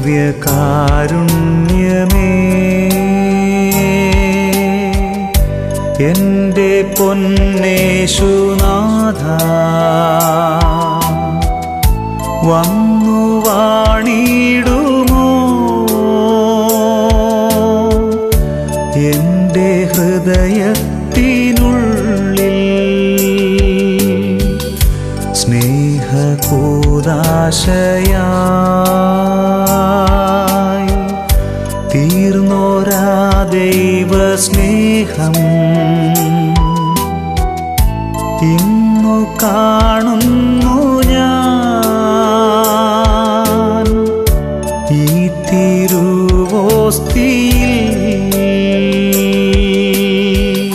ദിവ്യകാരുണ്യമേ എൻ്റെ പൊന്നേശുനാഥ വന്നു വാണിടുമോ എൻ്റെ ഹൃദയത്തിനുള്ളിൽ സ്നേഹകൂദാശയായി തീർന്നോരാ ദൈവ സ്നേഹം ഇന്നു കാണുന്നു ഞാൻ ഈ തിരുവോസ്തിയിൽ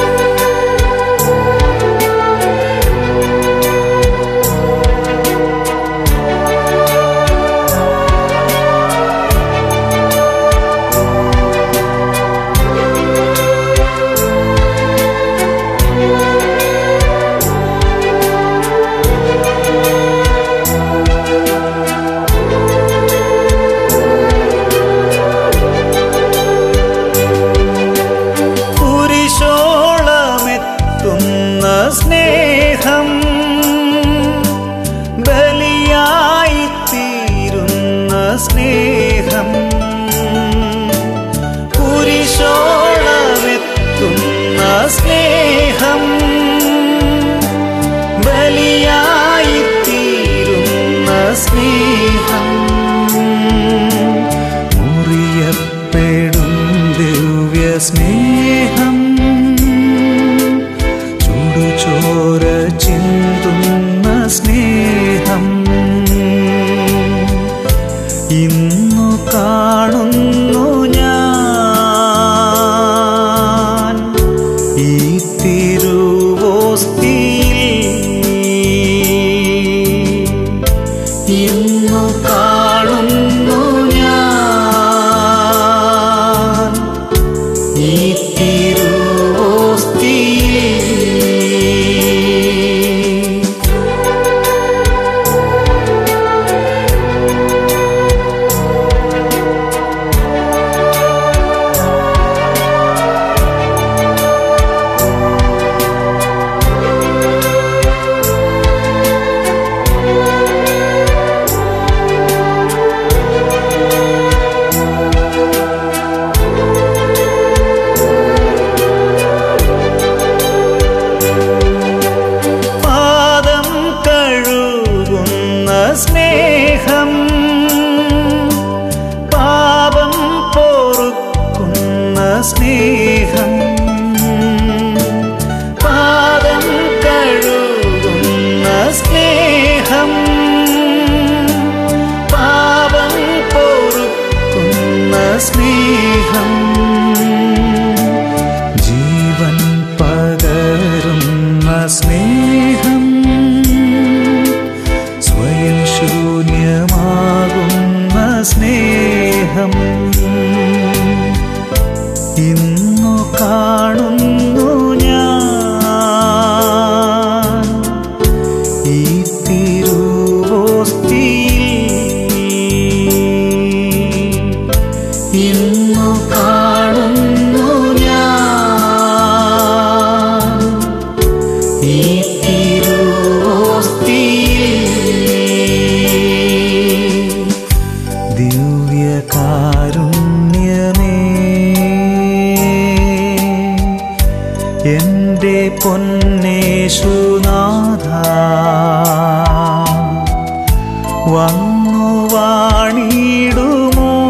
കുരിശോളമെത്തുന്ന സ്നേഹം ബലിയായി തീരുന്ന സ്നേഹം കുരിശോളമെത്തുന്ന സ്നേഹം ബലിയായി തീരുന്ന സ്നേഹം മുറിയപ്പെടും ദിവ്യ സ്നേഹം ചുടുചോര ചിന്തുന്ന സ്നേഹം ഇന്നു കാണുന്നു ഞാൻ ഈ തിരുവോസ്തിയിൽ ഇന്നു കാണുന്നു ഞാൻ ഈ തിരുവോസ്തിയിൽ പാദം കഴുകുന്ന സ്നേഹം പാപം പൊറുക്കുന്ന സ്നേഹം പാദം കഴുകുന്ന സ്നേഹം പാപം പൊറുക്കുന്ന സ്നേഹം ജീവൻ പകരുന്ന സ്നേഹം സ്വയം ശൂന്യമാകുന്ന സ്നേഹം ഇന്നു കാണുന്നു ഞാൻ ഈ തിരുവോസ്തിയിൽ ഇന്നു കാണുന്നു ഞാൻ ഈ തിരുവോസ്തിയിൽ ദിവ്യകാരുണ്യമേ എൻ്റെ പൊന്നേശുനാഥ വന്നു വാണിടുമോ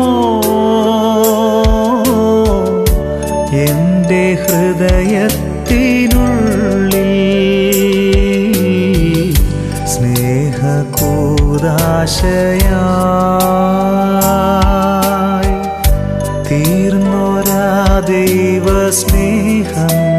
എൻ്റെ ഹൃദയത്തിനുള്ളിൽ സ്നേഹകൂദാശയായി തീർന്നൊരാ ദൈവ സ്നേഹം